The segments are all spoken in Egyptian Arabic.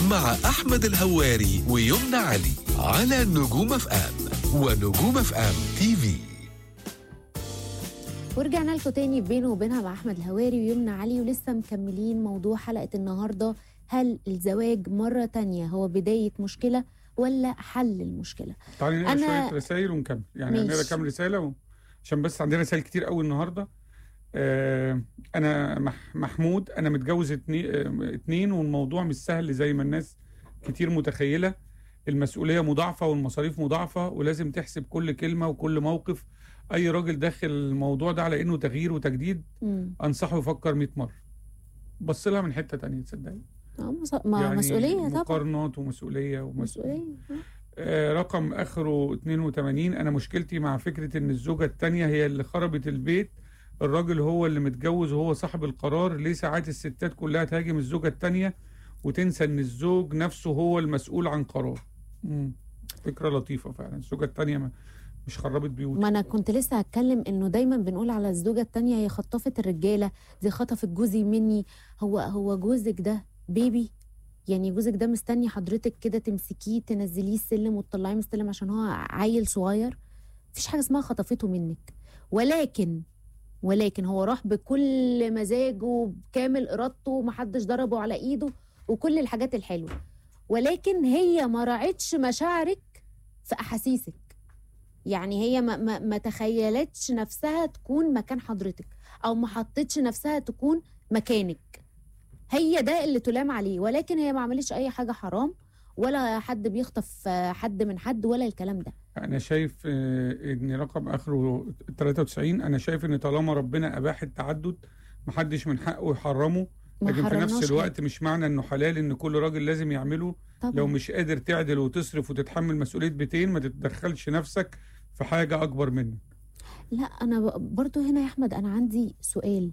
مع أحمد الهواري ويمنى علي على نجوم اف ام ونجوم اف ام تي في ورجعنا لكم تاني في بينه وبينها مع احمد الهواري ويمنى علي ولسه مكملين موضوع حلقه النهارده هل الزواج مره تانية هو بدايه مشكله ولا حل المشكله تعالي نقرا أنا- شويه رسائل ونكمل يعني ماشي. نقرا كام رساله و... عشان بس عندنا رسائل كتير قوي النهارده آه انا مح... محمود انا متجوز اتنين, آه اتنين والموضوع مش سهل زي ما الناس كتير متخيله المسؤوليه مضاعفه والمصاريف مضاعفه ولازم تحسب كل كلمه وكل موقف اي راجل داخل الموضوع ده على انه تغيير وتجديد امم انصحه يفكر 100 مره بص لها من حته تانية تصدقي آه، مص- ما يعني مسؤوليه طبعا مقارنات ومسؤوليه ومسؤوليه مسؤوليه آه. آه، رقم اخره 82 انا مشكلتي مع فكره ان الزوجه الثانيه هي اللي خربت البيت الراجل هو اللي متجوز وهو صاحب القرار ليه ساعات الستات كلها تهاجم الزوجه الثانيه وتنسى ان الزوج نفسه هو المسؤول عن قرار مم. فكره لطيفه فعلا الزوجه الثانيه مش خربت بيوت ما انا كنت لسه هتكلم انه دايما بنقول على الزوجه التانية هي خطفت الرجاله دي خطفت جوزي مني هو هو جوزك ده بيبي يعني جوزك ده مستني حضرتك كده تمسكيه تنزليه السلم وتطلعيه من السلم عشان هو عيل صغير مفيش حاجه اسمها خطفته منك ولكن ولكن هو راح بكل مزاجه بكامل ارادته ومحدش ضربه على ايده وكل الحاجات الحلوه ولكن هي ما راعتش مشاعرك في احاسيسك يعني هي ما, ما, ما تخيلتش نفسها تكون مكان حضرتك او ما حطتش نفسها تكون مكانك هي ده اللي تلام عليه ولكن هي ما عملتش اي حاجه حرام ولا حد بيخطف آه، حد من حد ولا الكلام ده انا شايف آه، ان رقم اخره 93 انا شايف ان طالما ربنا اباح التعدد محدش من حقه يحرمه ما لكن في نفس حرمناش الوقت مش معنى انه حلال ان كل راجل لازم يعمله طبعا لو مش قادر تعدل وتصرف وتتحمل مسؤوليه بيتين ما تتدخلش نفسك في حاجه اكبر منك لا انا ب- برضو هنا يا احمد انا عندي سؤال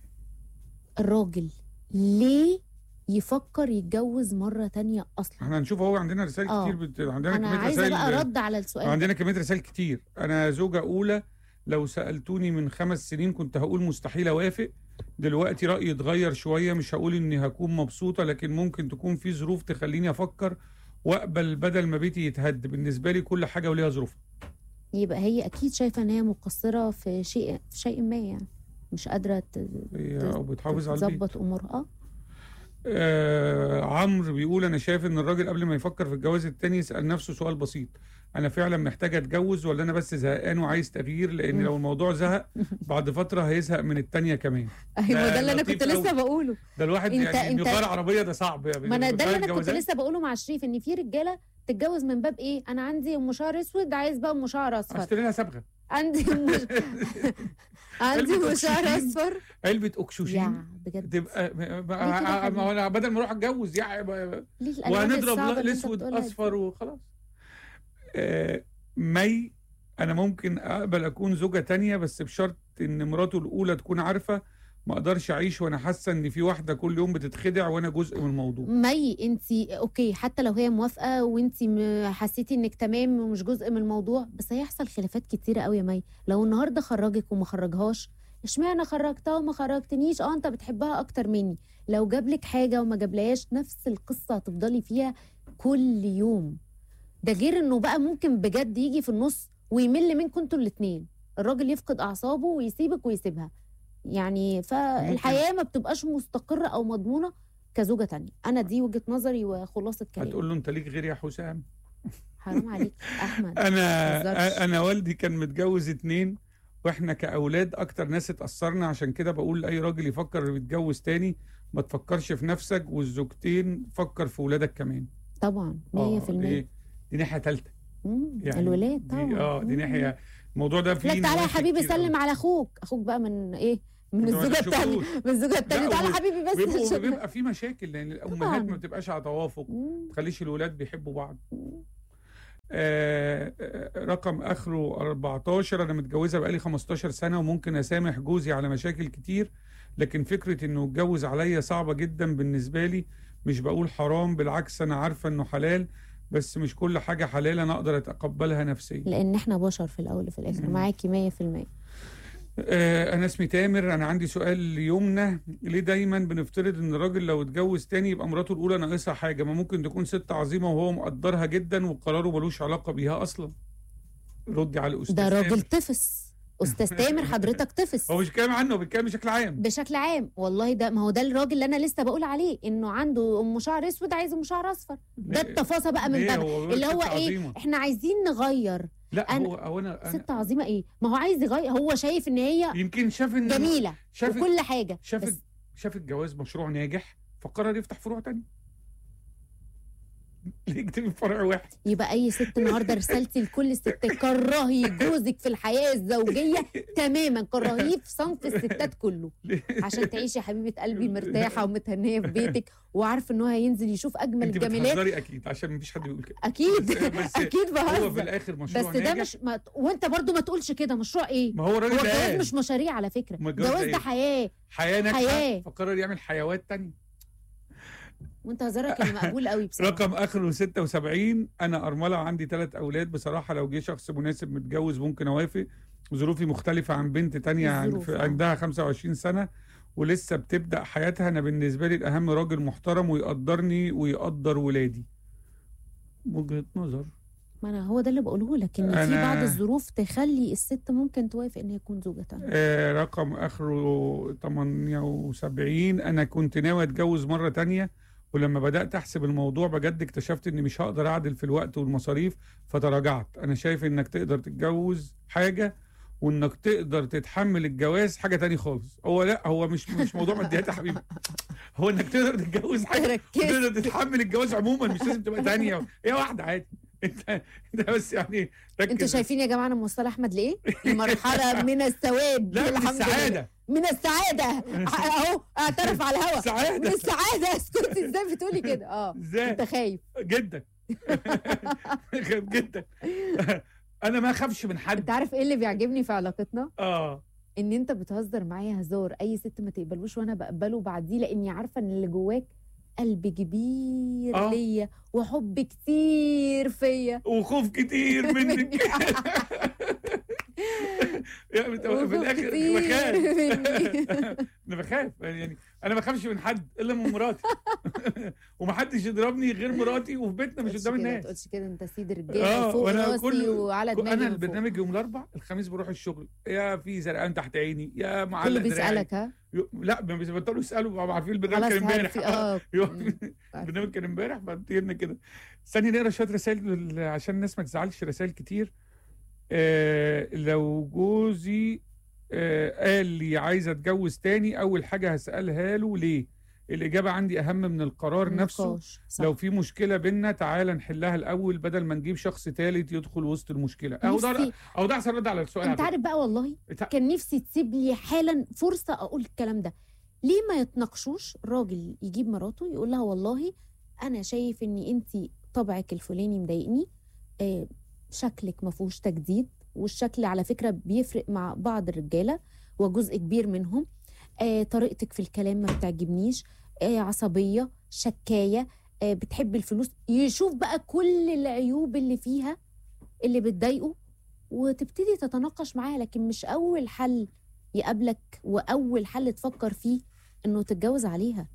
الراجل ليه يفكر يتجوز مره تانية اصلا احنا هنشوف هو عندنا رسائل آه. كتير بت... عندنا انا كميه عايزه رسائل بقى رد على السؤال عندنا كميه رسائل كتير انا زوجه اولى لو سالتوني من خمس سنين كنت هقول مستحيل اوافق دلوقتي رايي اتغير شويه مش هقول اني هكون مبسوطه لكن ممكن تكون في ظروف تخليني افكر واقبل بدل ما بيتي يتهد بالنسبه لي كل حاجه وليها ظروفها يبقى هي اكيد شايفه ان هي مقصره في شيء في شيء ما يعني مش قادره ت- هي او بتحافظ على البيت تظبط امورها اه آه عمرو بيقول انا شايف ان الراجل قبل ما يفكر في الجواز التاني يسال نفسه سؤال بسيط انا فعلا محتاج اتجوز ولا انا بس زهقان وعايز تغيير لان مم. لو الموضوع زهق بعد فتره هيزهق من التانيه كمان ايوه ده ده اللي انا لطيف كنت لسه أوي. بقوله ده الواحد أنت- يعني انه أنت- يغير عربيه ده صعب يعني ما انا ده اللي انا كنت الجوازات. لسه بقوله مع شريف ان في رجاله تتجوز من باب ايه انا عندي ام شعر اسود عايز بقى ام شعر اصفر اشتري لها صبغه عندي ام عندي علبة ام شعر أكسجين. اصفر علبه اكسجين يا بجد تبقى ليه كده ما يا ما انا بدل ما اروح اتجوز يعني ليه الألوان وهنضرب الصعبة اللي أنت الاسود بتقولها دي؟ اصفر وخلاص آه مي انا ممكن اقبل اكون زوجة تانية بس بشرط ان مراته الاولى تكون عارفة ما اقدرش اعيش وانا حاسة ان في واحدة كل يوم بتتخدع وانا جزء من الموضوع مي انت اوكي حتى لو هي موافقه وانت م- حسيتي انك تمام ومش جزء من الموضوع بس هيحصل خلافات كتيره قوي يا مي لو النهارده خرجك وما خرجهاش اشمعنى خرجتها وما خرجتنيش اه انت بتحبها اكتر مني لو جابلك حاجه وما جابلهاش نفس القصه هتفضلي فيها كل يوم ده غير انه بقى ممكن بجد يجي في النص ويمل منكم انتوا الاتنين الراجل يفقد اعصابه ويسيبك ويسيبها يعني فالحياه ما بتبقاش مستقره او مضمونه كزوجه تانية انا دي وجهه نظري وخلاصه كلامي هتقول له انت ليك غير يا حسام حرام عليك احمد انا متهزرش. انا والدي كان متجوز اتنين واحنا كاولاد اكتر ناس اتاثرنا عشان كده بقول لاي راجل يفكر يتجوز تاني ما تفكرش في نفسك والزوجتين فكر في ولادك كمان طبعا 100% آه، دي, دي ناحيه ثالثه مم، يعني الولاد دي طبعا اه دي مم. ناحيه الموضوع ده فيه لك تعالى يا نواحي حبيبي كتير أوي. سلم على اخوك اخوك بقى من ايه من أنتوا ما الزوجه الثانيه تشوفوش. من الزوجه الثانيه لا، تعالى و- حبيبي بس بيبقوا عشان- بيبقى في مشاكل لان الامهات طبعاً. ما بتبقاش على توافق مم. ما تخليش الولاد بيحبوا بعض آه آه، رقم اخره 14 انا متجوزه بقالي 15 سنه وممكن اسامح جوزي على مشاكل كتير لكن فكره انه يتجوز عليا صعبه جدا بالنسبه لي مش بقول حرام بالعكس انا عارفه انه حلال بس مش كل حاجه حلال انا اقدر اتقبلها نفسيا لان احنا بشر في الاول وفي الاخر مم. معاكي 100% آه انا اسمي تامر انا عندي سؤال ليمنى ليه دايما بنفترض ان الراجل لو اتجوز تاني يبقى مراته الاولى ناقصها حاجه ما ممكن تكون ست عظيمه وهو مقدرها جدا وقراره ملوش علاقه بيها اصلا ردي على الاستاذ ده راجل تامر. طفس استاذ تامر حضرتك طفس هو مش بيتكلم عنه هو بيتكلم بشكل عام بشكل عام والله ده ما هو ده الراجل اللي انا لسه بقول عليه انه عنده ام شعر اسود عايز ام شعر اصفر ده ليه- التفاصيل بقى من ليه باب هو بيقول اللي ست هو ايه عظيمة. احنا عايزين نغير لا أنا- هو هو انا, أنا ست عظيمه ايه ما هو عايز يغير هو شايف ان هي يمكن شاف ان جميله شاف وكل حاجه شاف بس شاف الجواز مشروع ناجح فقرر يفتح فروع تانية ليه يكتب فرع واحد يبقى اي ست النهارده رسالتي لكل الستات كرهي جوزك في الحياه الزوجيه تماما كرهيه في صنف الستات كله ليه؟ عشان تعيشي يا حبيبه قلبي مرتاحه ومتهنيه في بيتك وعارفه ان هو هينزل يشوف اجمل انت الجمالات بتهزري اكيد عشان مفيش حد بيقول كده اكيد بس- بس اكيد هو في بهزر الاخر مشروع بس ده ناجح مش ما... وانت برضو ما تقولش كده مشروع ايه ما هو هو الراجل ده الجواز قال مش مشاريع على فكره أمال الجواز الجواز ده ده إيه؟ حياه حياه ناجحه حياة. فقرر يعمل حيوات تانية وانت هزارك اللي مقبول قوي بصراحه رقم اخره 76 انا ارمله وعندي ثلاث اولاد بصراحه لو جه شخص مناسب متجوز ممكن اوافق ظروفي مختلفه عن بنت تانية عن الظروف، في آه. عندها 25 سنه ولسه بتبدا حياتها انا بالنسبه لي الاهم راجل محترم ويقدرني ويقدر ولادي وجهه نظر ما انا هو ده اللي بقوله لك ان في أنا- بعض الظروف تخلي الست ممكن توافق ان هي تكون زوجه تانية آه رقم اخره 78 انا كنت ناوي اتجوز مره تانية ولما بدات احسب الموضوع بجد اكتشفت اني مش هقدر اعدل في الوقت والمصاريف فتراجعت انا شايف انك تقدر تتجوز حاجه وانك تقدر تتحمل الجواز حاجه تاني خالص هو لا هو مش مش موضوع ماديات يا حبيبي هو انك تقدر تتجوز حاجه ركزت تقدر تتحمل الجواز عموما مش لازم تبقى تانية هي واحده عادي انت انت بس يعني ركز انتوا شايفين يا جماعه انا موصله احمد لايه؟ لمرحله من السواد لا من الحمد لله. السعاده من السعاده اهو اعترف على الهوا من سعاده السعاده اسكتي ازاي بتقولي كده اه ازاي انت خايف جدا جدا انا ما اخافش من حد انت عارف ايه اللي بيعجبني في علاقتنا؟ اه ان انت بتهزر معايا هزار اي ست ما تقبلوش وانا بقبله بعديه لاني عارفه ان اللي جواك قلب كبير آه. ليا وحب كتير فيا وخوف كتير منك يعني في وخوف الاخر كتير بخاف مني. انا بخاف يعني انا ما بخافش من حد الا من مراتي ومحدش يضربني غير مراتي وفي بيتنا مش تقولش قدام كده، الناس تقولش كده انت سيد الرجاله اه فوق وانا راسي كل وعلى دماغي انا من فوق. البرنامج يوم الاربع الخميس بروح الشغل يا في زرقان تحت عيني يا كله معلق دراعي بيسالك ها يو- لا ما بيبطلوا يسالوا بقوا عارفين البرنامج خلاص كان امبارح عارف آه. اه يوم- مم. البرنامج كان امبارح فبتجيلنا كده استني نقرا شويه رسائل لل- عشان الناس ما تزعلش رسائل كتير آه لو جوزي آه قال لي عايز اتجوز تاني اول حاجه هسالها له ليه الاجابه عندي اهم من القرار نفسه نقاش. صح. لو في مشكله بينا تعالى نحلها الاول بدل ما نجيب شخص ثالث يدخل وسط المشكله اهو ده نفسي اهو ده احسن رد على السؤال انت على عارف بقى والله فكرة. كان نفسي تسيب لي حالا فرصه اقول الكلام ده ليه ما يتناقشوش راجل يجيب مراته يقول لها والله انا شايف ان انت طبعك الفلاني مضايقني آه شكلك ما فيهوش تجديد والشكل على فكره بيفرق مع بعض الرجاله وجزء كبير منهم آه طريقتك في الكلام ما بتعجبنيش آه عصبيه شكايه آه بتحب الفلوس يشوف بقى كل العيوب اللي فيها اللي بتضايقه وتبتدي تتناقش معاها لكن مش اول حل يقابلك واول حل تفكر فيه انه تتجوز عليها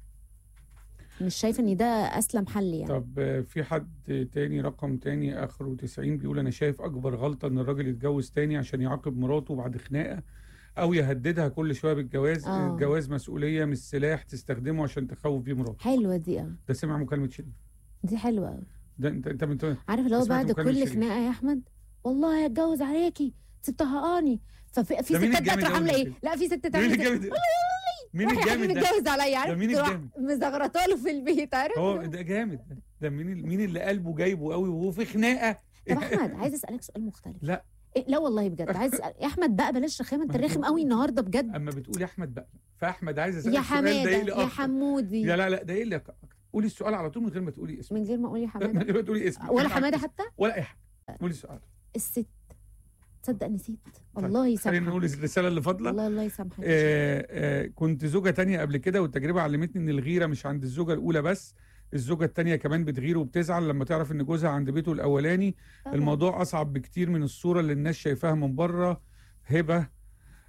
مش شايفه ان ده اسلم حل يعني طب آه، في حد تاني رقم تاني اخره 90 بيقول انا شايف اكبر غلطه ان الراجل يتجوز تاني عشان يعاقب مراته بعد خناقه او يهددها كل شويه بالجواز آه. الجواز مسؤوليه مش سلاح تستخدمه عشان تخوف بيه مراته حلوه دي اه ده سمع مكالمه شريف دي حلوه قوي ده انت انت انت عارف لو سمعت بعد مكالمة كل شريف. خناقه يا احمد والله هتجوز عليكي سبتهقاني ففي في ده مين ستات بقى الجامد تروح أوي عامله اللي ايه كده؟ لا في ست مين تعمل كده الجامد مين روح يا حبيبي الجامد ده اتجوز عليا عارف ده مين تروح الجامد؟ مزغرطه له في البيت عارف هو ده جامد ده ده مين ال- مين اللي قلبه جايبه قوي وهو في خناقه طب احمد عايز اسالك سؤال مختلف لا. إيه لا والله بجد عايز اسال يا احمد بقى بلاش رخامه انت رخم قوي النهارده بجد اما بتقول يا احمد بقى فاحمد عايز اسالك يا سؤال ضايق لي حماده يا أكتر. حمودي لا لا لا ده ايه اللي قولي السؤال على طول من غير ما تقولي اسمك من غير ما اقول يا من حماده غير ما تقولي اسمك ولا أنا حماده عارف حتى ولا اي حاجه قولي السؤال الست تصدق نسيت طيب، الله خلينا يسامحك نقول الرساله اللي فاضله الله الله يسامحك آه آه كنت زوجة تانية قبل كده والتجربة علمتني ان الغيرة مش عند الزوجة الأولى بس الزوجة التانية كمان بتغير وبتزعل لما تعرف ان جوزها عند بيته الأولاني طبعاً. الموضوع أصعب بكتير من الصورة اللي الناس شايفاها من بره هبة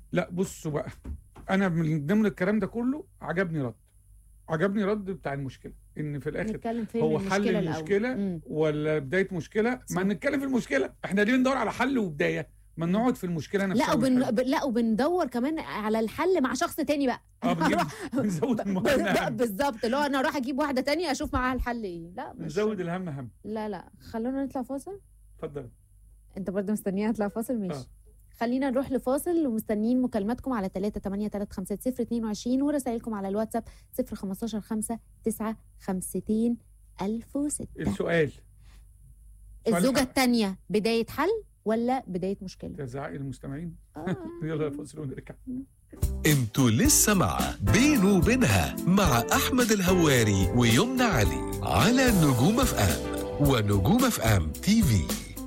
لا بصوا بقى انا من ضمن الكلام ده كله عجبني رد عجبني رد بتاع المشكله ان في الاخر نتكلم فين هو المشكله حل الأول. المشكله مم. ولا بدايه مشكله صح. ما نتكلم في المشكله احنا ليه ندور على حل وبدايه ما نقعد في المشكله نفسها لا وبن... ونحل. ب- لا وبندور كمان على الحل مع شخص تاني بقى اه بنجيب بنزود ب- المهم هم. بالظبط اللي هو انا اروح اجيب واحده تانية اشوف معاها الحل ايه لا مش نزود الهم هم لا لا خلونا نطلع فاصل اتفضل انت برضه مستنيه اطلع فاصل ماشي آه. خلينا نروح لفاصل ومستنيين مكالماتكم على 3 8 3 5 0 22 ورسائلكم على الواتساب 0 15 5 9 50 1006 السؤال سؤال الزوجة الحلقة. الثانية بداية حل ولا بداية مشكلة؟ تزعق المستمعين آه. يلا فاصل ونرجع انتوا لسه مع بينه وبينها مع احمد الهواري ويمنى علي على نجوم اف ام ونجوم اف ام تي في